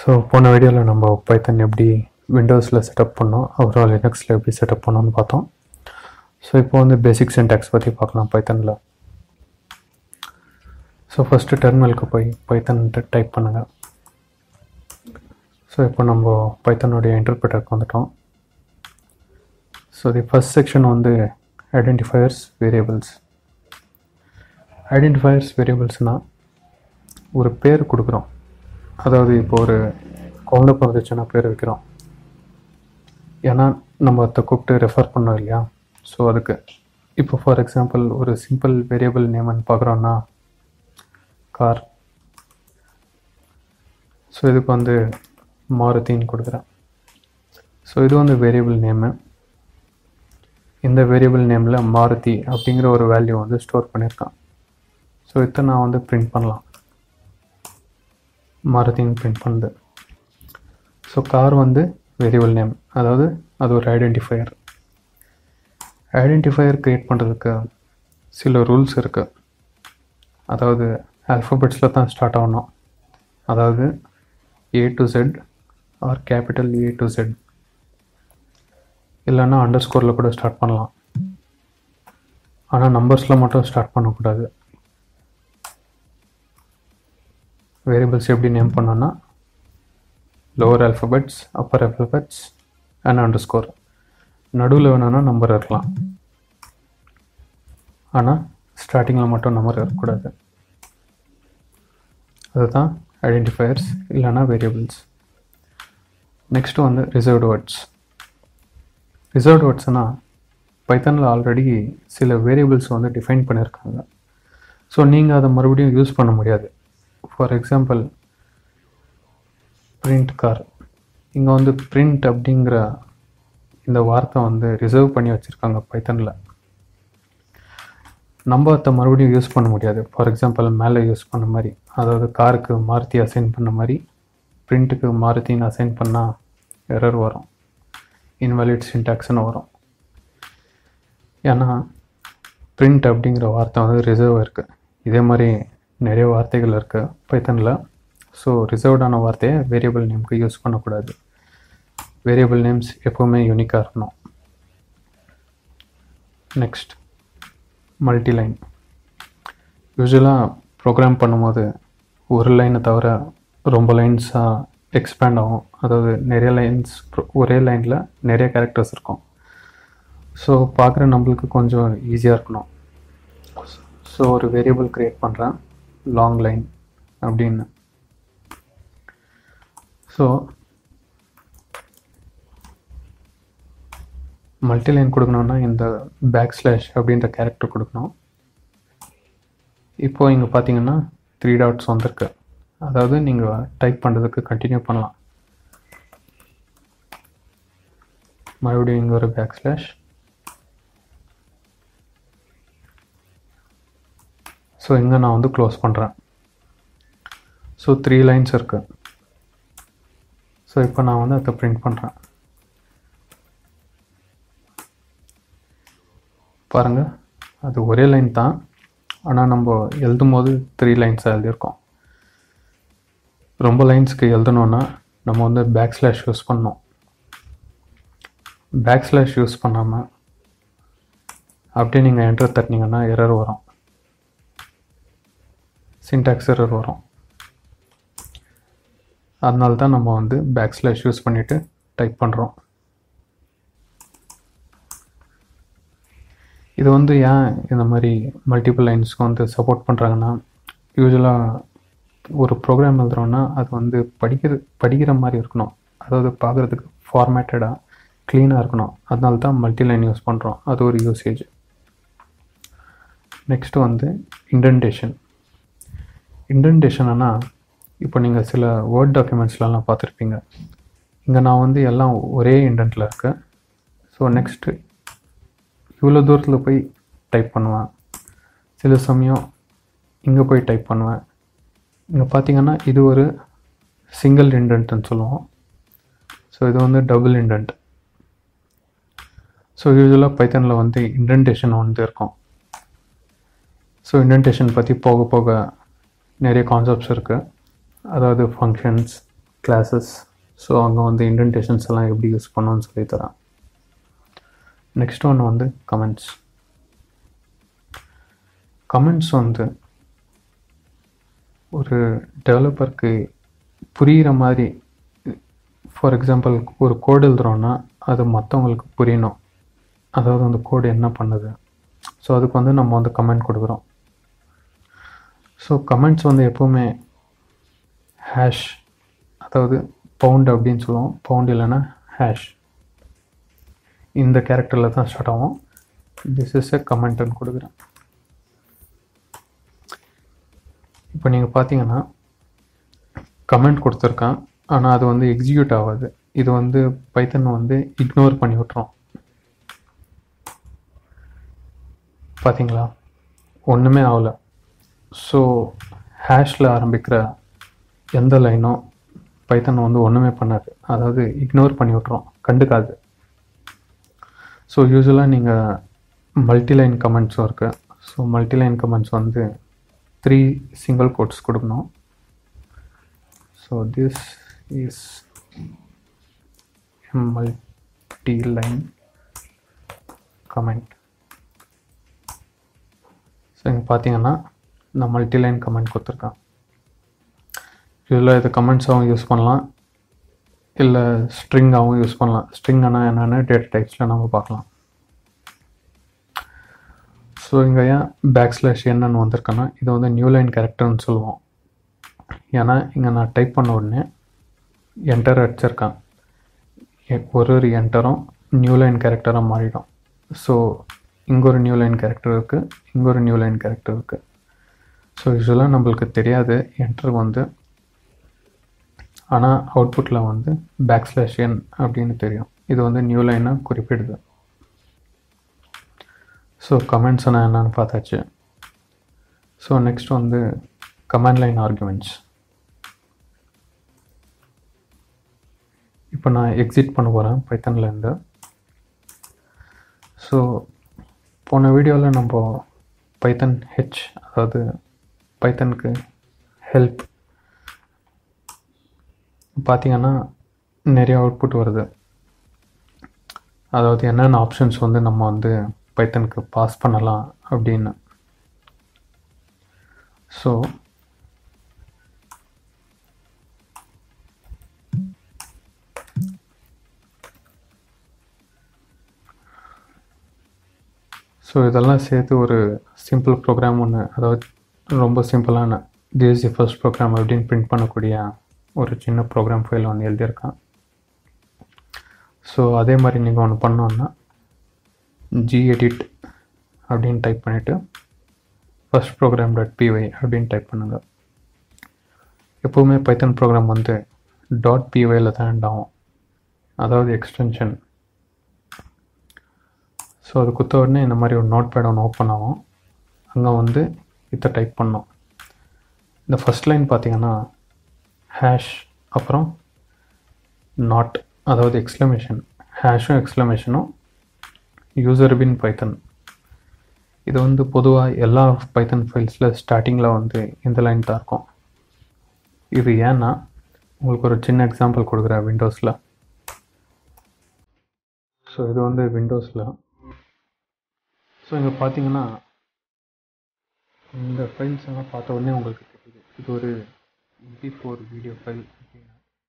so போன வீடியோவில் நம்ம பைத்தன் எப்படி விண்டோஸில் செட்டப் பண்ணோம் அப்புறம் லினக்ஸில் எப்படி செட்டப் பண்ணோம்னு பார்த்தோம் ஸோ இப்போ வந்து பேசிக் சின்டாக்ஸ் பற்றி பார்க்கலாம் பைத்தனில் ஸோ ஃபஸ்ட்டு டெர்மினலுக்கு போய் பைத்தன் டைப் பண்ணுங்கள் ஸோ இப்போ நம்ம பைத்தனுடைய இன்டர்பிரட்டருக்கு வந்துட்டோம் ஸோ தி ஃபஸ்ட் செக்ஷன் வந்து ஐடென்டிஃபயர்ஸ் வேரியபிள்ஸ் ஐடென்டிஃபயர்ஸ் வேரியபிள்ஸ்னால் ஒரு பேர் கொடுக்குறோம் அதாவது இப்போ ஒரு குழந்தை பிறந்துச்சுன்னா பேர் வைக்கிறோம் ஏன்னா நம்ம அதை கூப்பிட்டு ரெஃபர் பண்ணோம் இல்லையா ஸோ அதுக்கு இப்போ ஃபார் எக்ஸாம்பிள் ஒரு சிம்பிள் வேரியபிள் நேம்னு பார்க்குறோன்னா கார் ஸோ இதுக்கு வந்து மாருதின்னு கொடுக்குறேன் ஸோ இது வந்து வேரியபிள் நேமு இந்த வேரியபிள் நேமில் மாருதி அப்படிங்கிற ஒரு வேல்யூ வந்து ஸ்டோர் பண்ணியிருக்கான் ஸோ இதை நான் வந்து பிரிண்ட் பண்ணலாம் மாருதின்னு பிரிண்ட் பண்ணுது ஸோ கார் வந்து வேரியபிள் நேம் அதாவது அது ஒரு ஐடென்டிஃபையர் ஐடென்டிஃபையர் க்ரியேட் பண்ணுறதுக்கு சில ரூல்ஸ் இருக்குது அதாவது ஆல்ஃபபெட்ஸில் தான் ஸ்டார்ட் ஆகணும் அதாவது A to Z or capital A to Z இல்லைன்னா அண்டர் ஸ்கோரில் கூட ஸ்டார்ட் பண்ணலாம் ஆனால் நம்பர்ஸில் மட்டும் ஸ்டார்ட் பண்ணக்கூடாது வேரியபிள்ஸ் எப்படி நேம் பண்ணோன்னா lower alphabets upper alphabets and underscore நடுவில் வேணும்னா நம்பர் இருக்கலாம் ஆனால் ஸ்டார்டிங்கில் மட்டும் நம்பர் இருக்கக்கூடாது அதுதான் ஐடென்டிஃபயர்ஸ் இல்லைன்னா வேரியபிள்ஸ் நெக்ஸ்ட்டு வந்து ரிசர்வ்டு வேர்ட்ஸ் ரிசர்வ்டு வேர்ட்ஸ்னால் பைத்தனில் ஆல்ரெடி சில வேரியபிள்ஸ் வந்து டிஃபைன் பண்ணியிருக்காங்க ஸோ நீங்கள் அதை மறுபடியும் யூஸ் பண்ண முடியாது ஃபார் எக்ஸாம்பிள் பிரிண்ட் கார் இங்கே வந்து பிரிண்ட் அப்படிங்கிற இந்த வார்த்தை வந்து ரிசர்வ் பண்ணி வச்சுருக்காங்க பைத்தனில் நம்ம அதை மறுபடியும் யூஸ் பண்ண முடியாது ஃபார் எக்ஸாம்பிள் மேலே யூஸ் பண்ண மாதிரி அதாவது காருக்கு மாருதி அசைன் பண்ண மாதிரி பிரிண்ட்டுக்கு மாருதின்னு அசைன் பண்ணால் எரர் வரும் இன்வாலிட் சின்டாக்ஸ்னு வரும் ஏன்னா பிரிண்ட் அப்படிங்கிற வார்த்தை வந்து ரிசர்வ் இருக்குது இதே மாதிரி நிறைய வார்த்தைகள் இருக்குது பைத்தனில் ஸோ ரிசர்வ்டான வார்த்தையை வேரியபிள் நேம்க்கு யூஸ் பண்ணக்கூடாது வேரியபிள் நேம்ஸ் எப்போவுமே யூனிக்காக இருக்கணும் நெக்ஸ்ட் மல்டி லைன் யூஸ்வலாக ப்ரோக்ராம் பண்ணும்போது ஒரு லைனை தவிர ரொம்ப லைன்ஸாக எக்ஸ்பேண்ட் ஆகும் அதாவது நிறைய லைன்ஸ் ஒரே லைனில் நிறைய கேரக்டர்ஸ் இருக்கும் ஸோ பார்க்குற நம்மளுக்கு கொஞ்சம் ஈஸியாக இருக்கணும் ஸோ ஒரு வேரியபிள் க்ரியேட் பண்ணுறேன் லாங் லைன் அப்படின்னு ஸோ மல்டி லைன் கொடுக்கணுன்னா இந்த பேக் ஸ்லாஷ் அப்படின்ற கேரக்டர் கொடுக்கணும் இப்போ இங்கே பார்த்தீங்கன்னா த்ரீ டாட்ஸ் வந்திருக்கு அதாவது நீங்கள் டைப் பண்ணுறதுக்கு கண்டினியூ பண்ணலாம் மறுபடியும் இங்கே ஒரு பேக் ஸ்லாஷ் ஸோ இங்கே நான் வந்து க்ளோஸ் பண்ணுறேன் ஸோ த்ரீ லைன்ஸ் இருக்குது ஸோ இப்போ நான் வந்து அதை பிரிண்ட் பண்ணுறேன் பாருங்கள் அது ஒரே லைன் தான் ஆனால் நம்ம எழுதும் போது த்ரீ லைன்ஸாக எழுதியிருக்கோம் ரொம்ப லைன்ஸ்க்கு எழுதணுன்னா நம்ம வந்து பேக் ஸ்லாஷ் யூஸ் பண்ணோம் பேக் ஸ்லாஷ் யூஸ் பண்ணாமல் அப்படியே நீங்கள் என்டர் தட்டினீங்கன்னா எரர் வரும் சின்டாக்ஸ் எரர் வரும் அதனால தான் நம்ம வந்து பேக் ஸ்லாஷ் யூஸ் பண்ணிவிட்டு டைப் பண்ணுறோம் இது வந்து ஏன் இந்த மாதிரி மல்டிபிள் லைன்ஸ்க்கு வந்து சப்போர்ட் பண்ணுறாங்கன்னா யூஸ்வலாக ஒரு ப்ரோக்ராம் எழுதுறோன்னா அது வந்து படிக்கிற படிக்கிற மாதிரி இருக்கணும் அதாவது பார்க்குறதுக்கு ஃபார்மேட்டடாக க்ளீனாக இருக்கணும் அதனால தான் மல்டி லைன் யூஸ் பண்ணுறோம் அது ஒரு யூசேஜ் நெக்ஸ்ட்டு வந்து இன்டென்டேஷன் இன்டென்டேஷன்னா இப்போ நீங்கள் சில வேர்ட் டாக்குமெண்ட்ஸ்லலாம் பார்த்துருப்பீங்க இங்கே நான் வந்து எல்லாம் ஒரே இண்டென்ட்டில் இருக்கேன் ஸோ நெக்ஸ்ட்டு இவ்வளோ தூரத்தில் போய் டைப் பண்ணுவேன் சில சமயம் இங்கே போய் டைப் பண்ணுவேன் இங்கே பார்த்தீங்கன்னா இது ஒரு சிங்கிள் இண்டென்ட்னு சொல்லுவோம் ஸோ இது வந்து டபுள் இண்டென்ட் ஸோ யூஸ்வலாக பைத்தனில் வந்து இண்டென்டேஷன் வந்து இருக்கும் ஸோ இண்டென்டேஷன் பற்றி போக போக நிறைய கான்செப்ட்ஸ் இருக்குது அதாவது ஃபங்க்ஷன்ஸ் கிளாஸஸ் ஸோ அங்கே வந்து இன்டென்டேஷன்ஸ் எல்லாம் எப்படி யூஸ் பண்ணணும்னு சொல்லி தரேன் நெக்ஸ்ட் ஒன்று வந்து கமெண்ட்ஸ் கமெண்ட்ஸ் வந்து ஒரு டெவலப்பருக்கு புரிகிற மாதிரி ஃபார் எக்ஸாம்பிள் ஒரு கோடு எழுதுறோன்னா அது மற்றவங்களுக்கு புரியணும் அதாவது அந்த கோடு என்ன பண்ணுது ஸோ அதுக்கு வந்து நம்ம வந்து கமெண்ட் கொடுக்குறோம் ஸோ கமெண்ட்ஸ் வந்து எப்போவுமே ஹேஷ் அதாவது பவுண்ட் அப்படின்னு சொல்லுவோம் பவுண்ட் இல்லைன்னா ஹேஷ் இந்த கேரக்டரில் தான் ஸ்டார்ட் ஆகும் திஸ் இஸ் எ கமெண்ட்னு கொடுக்குறேன் இப்போ நீங்கள் பார்த்தீங்கன்னா கமெண்ட் கொடுத்துருக்கான் ஆனால் அது வந்து எக்ஸிக்யூட் ஆகாது இது வந்து பைத்தன் வந்து இக்னோர் பண்ணி விட்றோம் பார்த்தீங்களா ஒன்றுமே ஆகலை ஸோ ஹேஷில் ஆரம்பிக்கிற எந்த லைனும் பைத்தன் வந்து ஒன்றுமே பண்ணாது அதாவது இக்னோர் பண்ணி விட்றோம் கண்டுக்காது ஸோ யூஸ்வலாக நீங்கள் மல்டிலைன் கமெண்ட்ஸும் இருக்குது ஸோ மல்டிலைன் கமெண்ட்ஸ் வந்து த்ரீ சிங்கிள் கோட்ஸ் கொடுக்கணும் so this is multiline comment so இங்கே பார்த்தீங்கன்னா நான் மல்டிலைன் கமெண்ட் கொடுத்துருக்கேன் இதில் இது கமெண்ட்ஸாகவும் யூஸ் பண்ணலாம் இல்லை ஸ்ட்ரிங்காகவும் யூஸ் பண்ணலாம் ஸ்ட்ரிங்னா என்னென்னு டேட்டா டைப்ஸில் நம்ம பார்க்கலாம் ஸோ இங்கே ஏன் பேக் ஸ்லாஷ் என்னன்னு வந்திருக்கேன்னா இது வந்து நியூ லைன் கேரக்டர்னு சொல்லுவோம் ஏன்னா இங்கே நான் டைப் பண்ண உடனே என்டர் அடிச்சிருக்கேன் எ- ஒரு ஒரு என்டரும் நியூ லைன் கேரக்டராக மாறிடும் ஸோ இங்கே ஒரு நியூ லைன் கேரக்டர் இருக்குது இங்கே ஒரு நியூ லைன் கேரக்டர் இருக்குது ஸோ யூஸ்வலாக நம்மளுக்கு தெரியாது என்டர் வந்து ஆனால் அவுட்புட்டில் வந்து பேக் ஸ்லாஷ் என் அப்படின்னு தெரியும் இது வந்து நியூ லைனை குறிப்பிடுது ஸோ கமெண்ட்ஸ் நான் என்னன்னு பார்த்தாச்சு ஸோ நெக்ஸ்ட் வந்து கமாண்ட் லைன் ஆர்குமெண்ட்ஸ் இப்போ நான் எக்ஸிட் பண்ண போகிறேன் பைத்தன்லேருந்து ஸோ போன வீடியோவில் நம்ம பைத்தன் ஹெச் அதாவது பைத்தனுக்கு ஹெல்ப் பார்த்தீங்கன்னா நிறைய அவுட்புட் வருது அதாவது என்னென்ன ஆப்ஷன்ஸ் வந்து நம்ம வந்து பைத்தனுக்கு பாஸ் பண்ணலாம் அப்படின்னு ஸோ ஸோ இதெல்லாம் சேர்த்து ஒரு சிம்பிள் ப்ரோக்ராம் ஒன்று அதாவது ரொம்ப சிம்பிளான தேசிய ஃபர்ஸ்ட் ப்ரோக்ராம் அப்படின்னு பிரிண்ட் பண்ணக்கூடிய ஒரு சின்ன ப்ரோக்ராம் ஃபைல் ஒன்று எழுதியிருக்கேன் ஸோ அதே மாதிரி நீங்கள் ஒன்று பண்ணோன்னா ஜி எடிட் அப்படின்னு டைப் பண்ணிவிட்டு ஃபர்ஸ்ட் ப்ரோக்ராம் டாட் பிஒய் அப்படின்னு டைப் பண்ணுங்கள் எப்போவுமே பைத்தன் ப்ரோக்ராம் வந்து டாட் பிஒயில் தான் end ஆகும் அதாவது எக்ஸ்டென்ஷன் ஸோ அது குத்த உடனே இந்த மாதிரி ஒரு நோட் பேட் ஒன்று ஓப்பன் ஆகும் அங்கே வந்து இதை டைப் பண்ணோம் இந்த ஃபஸ்ட் லைன் பார்த்தீங்கன்னா ஹேஷ் அப்புறம் நாட் அதாவது எக்ஸ்க்ளமேஷன் ஹேஷும் எக்ஸ்க்ளமேஷனும் யூசர் பின் பைத்தன் இது வந்து பொதுவாக எல்லா பைத்தன் ஃபைல்ஸில் ஸ்டார்டிங்கில் வந்து இந்த லைன் தான் இருக்கும் இது ஏன்னா உங்களுக்கு ஒரு சின்ன எக்ஸாம்பிள் கொடுக்குறேன் விண்டோஸில் ஸோ இது வந்து விண்டோஸில் ஸோ இங்கே பார்த்தீங்கன்னா இந்த ஃபைல்ஸ் எல்லாம் பார்த்த உடனே உங்களுக்கு தெரியுது இது ஒரு எம்பி ஃபோர் வீடியோ ஃபைல் அப்படின்னு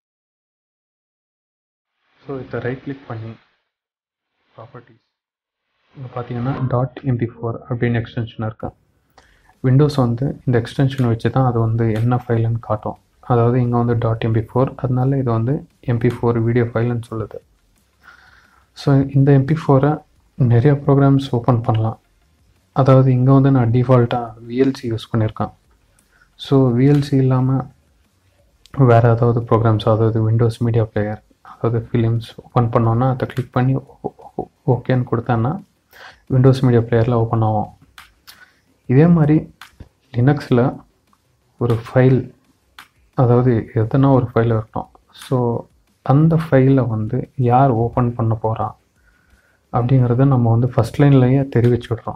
ஸோ இதை ரைட் கிளிக் பண்ணி ப்ராப்பர்ட்டிஸ் இங்கே பார்த்தீங்கன்னா டாட் எம்பி ஃபோர் அப்படின்னு எக்ஸ்டென்ஷன் இருக்கு விண்டோஸ் வந்து இந்த எக்ஸ்டென்ஷன் வச்சு தான் அது வந்து என்ன ஃபைலுன்னு காட்டும் அதாவது இங்கே வந்து டாட் எம்பி ஃபோர் அதனால இது வந்து எம்பி ஃபோர் வீடியோ ஃபைல்னு சொல்லுது ஸோ இந்த எம்பி ஃபோரை நிறைய ப்ரோக்ராம்ஸ் ஓப்பன் பண்ணலாம் அதாவது இங்கே வந்து நான் டிஃபால்ட்டாக விஎல்சி யூஸ் பண்ணியிருக்கேன் ஸோ விஎல்சி இல்லாமல் வேறு ஏதாவது ப்ரோக்ராம்ஸ் அதாவது விண்டோஸ் மீடியா பிளேயர் அதாவது ஃபிலிம்ஸ் ஓப்பன் பண்ணோன்னா அதை கிளிக் பண்ணி ஓகேன்னு கொடுத்தேன்னா விண்டோஸ் மீடியா பிளேயரில் ஓப்பன் ஆகும் இதே மாதிரி லினக்ஸில் ஒரு ஃபைல் அதாவது எதனா ஒரு ஃபைல் இருக்கணும் ஸோ அந்த ஃபைலை வந்து யார் ஓப்பன் பண்ண போகிறா அப்படிங்கிறத நம்ம வந்து ஃபஸ்ட் லைன்லேயே தெரிவிச்சு விட்றோம்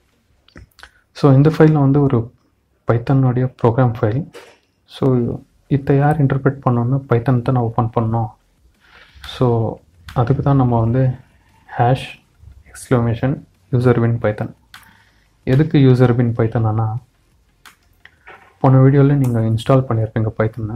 ஸோ இந்த ஃபைலில் வந்து ஒரு பைத்தனுடைய ப்ரோக்ராம் ஃபைல் ஸோ இதை யார் இன்டர்பிரேட் பண்ணோன்னா பைத்தன் தான் நான் ஓப்பன் பண்ணோம் ஸோ அதுக்கு தான் நம்ம வந்து hash exclamation user bin Python எதுக்கு யூசர் பின் பைத்தனா போன வீடியோவில் நீங்கள் இன்ஸ்டால் பண்ணியிருப்பீங்க பைத்தனை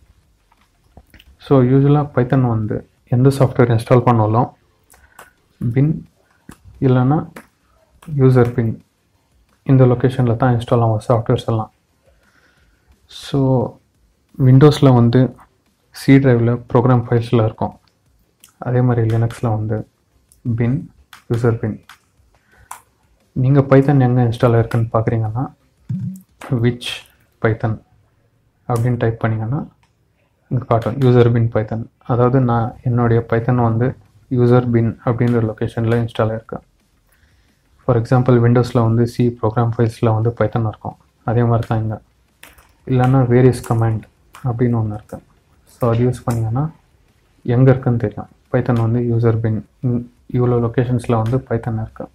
ஸோ யூஸ்வலாக பைத்தன் வந்து எந்த சாஃப்ட்வேர் இன்ஸ்டால் பண்ணாலும் பின் இல்லைன்னா யூசர் பின் இந்த லொக்கேஷனில் தான் இன்ஸ்டால் ஆகும் சாஃப்ட்வேர்ஸ் எல்லாம் ஸோ விண்டோஸில் வந்து சி ட்ரைவில் ப்ரோக்ராம் ஃபைல்ஸில் இருக்கும் அதே மாதிரி லினக்ஸில் வந்து பின் யூசர் பின் நீங்கள் பைத்தன் எங்கே இன்ஸ்டால் இருக்குன்னு பார்க்குறீங்கன்னா விச் பைத்தன் அப்படின்னு டைப் பண்ணிங்கன்னா இங்கே காட்டும் யூசர் பின் பைத்தன் அதாவது நான் என்னுடைய பைத்தன் வந்து யூசர் பின் அப்படின்ற லொக்கேஷனில் இன்ஸ்டால் ஆயிருக்கேன் ஃபார் எக்ஸாம்பிள் விண்டோஸில் வந்து சி ப்ரோக்ராம் ஃபைல்ஸில் வந்து பைத்தன் இருக்கும் அதே மாதிரி தான் இங்கே இல்லைன்னா வேரியஸ் கமாண்ட் அப்படின்னு ஒன்று இருக்கு ஸோ அது யூஸ் பண்ணிங்கன்னா எங்கே இருக்குன்னு தெரியும் பைத்தன் வந்து யூசர் பின் இவ்வளோ லொக்கேஷன்ஸில் வந்து பைத்தன் இருக்கு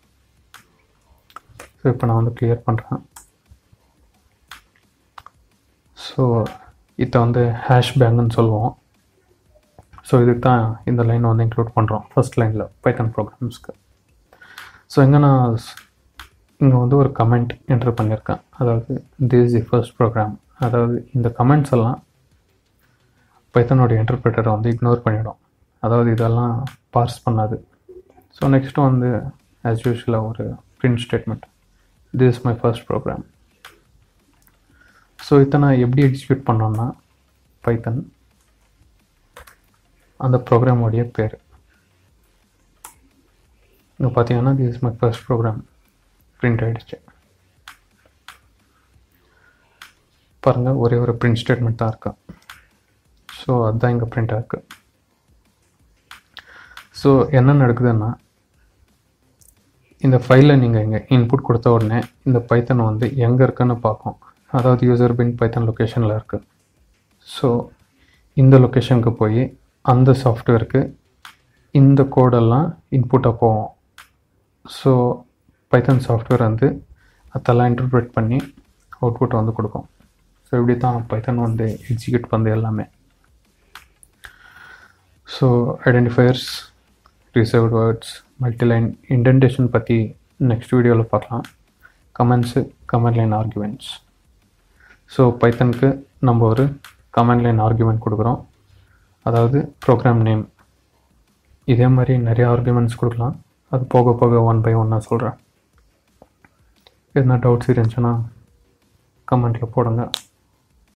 ஸோ இப்போ நான் வந்து கிளியர் பண்ணுறேன் ஸோ இதை வந்து ஹேஷ் பேங்குன்னு சொல்லுவோம் ஸோ இதுக்கு தான் இந்த லைன் வந்து இன்க்ளூட் பண்ணுறோம் ஃபர்ஸ்ட் லைனில் பைத்தன் ப்ரோக்ராம்ஸ்க்கு ஸோ இங்கே நான் இங்கே வந்து ஒரு கமெண்ட் என்டர் பண்ணியிருக்கேன் அதாவது திஸ் தி ஃபர்ஸ்ட் ப்ரோக்ராம் அதாவது இந்த கமெண்ட்ஸ் எல்லாம் பைத்தனோட இன்டர்பிரேட்டரை வந்து இக்னோர் பண்ணிடும் அதாவது இதெல்லாம் பார்ஸ் பண்ணாது ஸோ நெக்ஸ்ட்டு வந்து ஆஸ் யூஷுவலாக ஒரு print statement this is my first program so இதை நான் எப்படி எக்ஸிக்யூட் பண்ணோன்னா பைத்தன் அந்த ப்ரோக்ராமோடைய பேர் இங்கே பார்த்தீங்கன்னா this is my first program print ஆகிடுச்சு பாருங்கள் ஒரே ஒரு பிரிண்ட் ஸ்டேட்மெண்ட் தான் இருக்கு ஸோ அதுதான் இங்கே பிரிண்ட் ஆயிருக்கு ஸோ என்ன நடக்குதுன்னா இந்த ஃபைலில் நீங்கள் இங்கே இன்புட் கொடுத்த உடனே இந்த பைத்தன் வந்து எங்கே இருக்குன்னு பார்க்கும் அதாவது யூசர் பின் பைத்தன் லொக்கேஷனில் இருக்குது ஸோ இந்த லொக்கேஷனுக்கு போய் அந்த சாஃப்ட்வேருக்கு இந்த கோடெல்லாம் இன்புட்டாக போகும் ஸோ பைத்தன் சாஃப்ட்வேர் வந்து அதெல்லாம் இன்டர்பிரேட் பண்ணி அவுட்புட் வந்து கொடுக்கும் ஸோ இப்படி தான் பைத்தன் வந்து எக்ஸிக்யூட் பண்ணுது எல்லாமே so identifiers reserved words multiline indentation பற்றி நெக்ஸ்ட் வீடியோவில் பார்க்கலாம் comments comment line arguments so பைத்தனுக்கு நம்ம ஒரு கமெண்ட் லைன் ஆர்குமெண்ட் கொடுக்குறோம் அதாவது ப்ரோக்ராம் நேம் இதே மாதிரி நிறைய ஆர்குமெண்ட்ஸ் கொடுக்கலாம் அது போக போக ஒன் பை ஒன்னாக சொல்கிறேன் எதுனா டவுட்ஸ் இருந்துச்சுன்னா கமெண்ட்டில் போடுங்க